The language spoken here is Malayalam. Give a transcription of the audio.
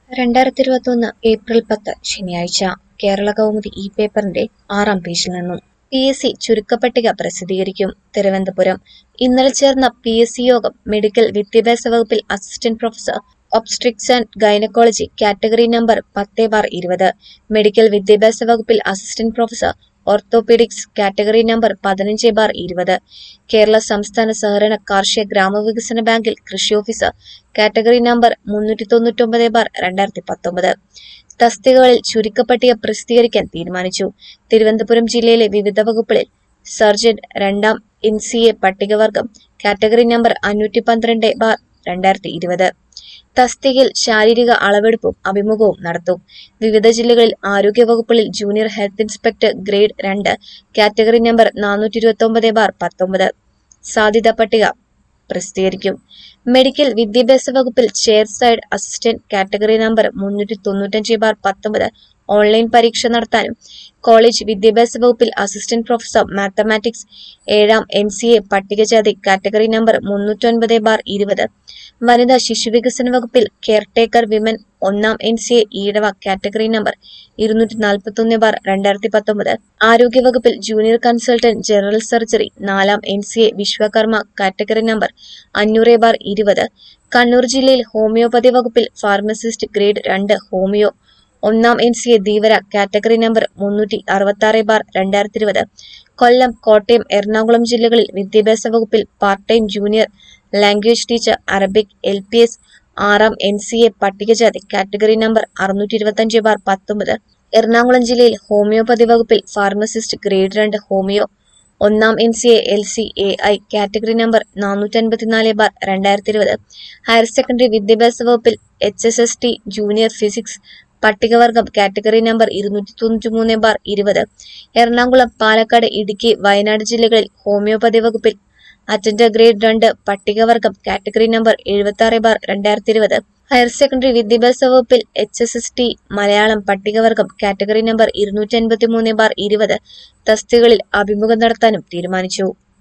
രണ്ടായിരത്തി ഇരുപത്തൊന്ന് ഏപ്രിൽ പത്ത് ശനിയാഴ്ച കേരള കൗമുദി ഈ പേപ്പറിന്റെ ആറാം പേജിൽ നിന്നും പി എസ് സി ചുരുക്കപ്പട്ടിക പ്രസിദ്ധീകരിക്കും തിരുവനന്തപുരം ഇന്നലെ ചേർന്ന പി എസ് സി യോഗം മെഡിക്കൽ വിദ്യാഭ്യാസ വകുപ്പിൽ assistant professor obstetrics and gynaecology category number പത്ത് ബാർ ഇരുപത് മെഡിക്കൽ വിദ്യാഭ്യാസ വകുപ്പിൽ assistant professor orthopaedics category number പതിനഞ്ച് ബാർ ഇരുപത് കേരള സംസ്ഥാന സഹകരണ കാർഷിക ഗ്രാമവികസന ബാങ്കിൽ കൃഷി ഓഫീസർ കാറ്റഗറി നമ്പർ മുന്നൂറ്റി തൊണ്ണൂറ്റൊമ്പത് ബാർ രണ്ടായിരത്തി പത്തൊമ്പത് തസ്തികകളിൽ ചുരുക്കപ്പട്ടിക പ്രസിദ്ധീകരിക്കാൻ തീരുമാനിച്ചു തിരുവനന്തപുരം ജില്ലയിലെ വിവിധ വകുപ്പുകളിൽ സർജൻ രണ്ടാം എൻ സി എ പട്ടികവർഗം കാറ്റഗറി നമ്പർ അഞ്ഞൂറ്റി പന്ത്രണ്ട് ബാർ രണ്ടായിരത്തി ഇരുപത് തസ്തികയിൽ ശാരീരിക അളവെടുപ്പും അഭിമുഖവും നടത്തും വിവിധ ജില്ലകളിൽ ആരോഗ്യ വകുപ്പുകളിൽ ജൂനിയർ ഹെൽത്ത് ഇൻസ്പെക്ടർ ഗ്രേഡ് രണ്ട് കാറ്റഗറി നമ്പർ നാനൂറ്റി ഇരുപത്തി ഒമ്പത് ബാർ പത്തൊമ്പത് സാധ്യതാ പട്ടിക പ്രസിദ്ധീകരിക്കും മെഡിക്കൽ വിദ്യാഭ്യാസ വകുപ്പിൽ chair side assistant category number മുന്നൂറ്റി തൊണ്ണൂറ്റഞ്ച് ബാർ പത്തൊമ്പത് ഓൺലൈൻ പരീക്ഷ നടത്താനും കോളേജ് വിദ്യാഭ്യാസ വകുപ്പിൽ അസിസ്റ്റന്റ് പ്രൊഫസർ മാത്തമാറ്റിക്സ് ഏഴാം എൻ സി എ പട്ടികജാതി കാറ്റഗറി നമ്പർ മുന്നൂറ്റൊൻപത് ബാർ ഇരുപത് വനിതാ ശിശുവികസന വകുപ്പിൽ കെയർടേക്കർ വിമൻ ഒന്നാം N C A Ezhava category number ഇരുന്നൂറ്റി നാൽപ്പത്തൊന്ന് ബാർ രണ്ടായിരത്തി പത്തൊമ്പത് ആരോഗ്യ വകുപ്പിൽ ജൂനിയർ കൺസൾട്ടന്റ് ജനറൽ സർജറി നാലാം N C A Vishwakarma category number അഞ്ഞൂറ് ബാർ ഇരുപത് കണ്ണൂർ ജില്ലയിൽ ഹോമിയോപ്പതി വകുപ്പിൽ ഫാർമസിസ്റ്റ് ഗ്രേഡ് രണ്ട് ഹോമിയോ ഒന്നാം N C A Dheevara category number മുന്നൂറ്റി അറുപത്തി ആറ് ബാർ രണ്ടായിരത്തി ഇരുപത് കൊല്ലം കോട്ടയം എറണാകുളം ജില്ലകളിൽ വിദ്യാഭ്യാസ വകുപ്പിൽ part time junior language teacher Arabic L P S ആറാം എൻ സി എ പട്ടികജാതി കാറ്റഗറി നമ്പർ അറുന്നൂറ്റി ഇരുപത്തഞ്ച് ബാർ പത്തൊമ്പത് എറണാകുളം ജില്ലയിൽ ഹോമിയോപ്പതി വകുപ്പിൽ ഫാർമസിസ്റ്റ് ഗ്രേഡ് രണ്ട് ഹോമിയോ ഒന്നാം N C A L C A I category number നാനൂറ്റി അൻപത്തിനാല് ബാർ രണ്ടായിരത്തി ഇരുപത് ഹയർ സെക്കൻഡറി വിദ്യാഭ്യാസ വകുപ്പിൽ H S S T junior physics പട്ടികവർഗം കാറ്റഗറി നമ്പർ ഇരുന്നൂറ്റി തൊണ്ണൂറ്റി മൂന്ന് ബാർ ഇരുപത് എറണാകുളം പാലക്കാട് ഇടുക്കി വയനാട് ജില്ലകളിൽ ഹോമിയോപ്പതി വകുപ്പിൽ അറ്റൻഡർ ഗ്രേഡ് രണ്ട് പട്ടികവർഗം കാറ്റഗറി നമ്പർ എഴുപത്തി ആറ് ബാർ രണ്ടായിരത്തി ഇരുപത് ഹയർ സെക്കൻഡറി വിദ്യാഭ്യാസ വകുപ്പിൽ H S S T Malayalam പട്ടികവർഗം കാറ്റഗറി നമ്പർ ഇരുന്നൂറ്റി അൻപത്തി മൂന്ന് ബാർ ഇരുപത് തസ്തികകളിൽ അഭിമുഖം നടത്താനും തീരുമാനിച്ചു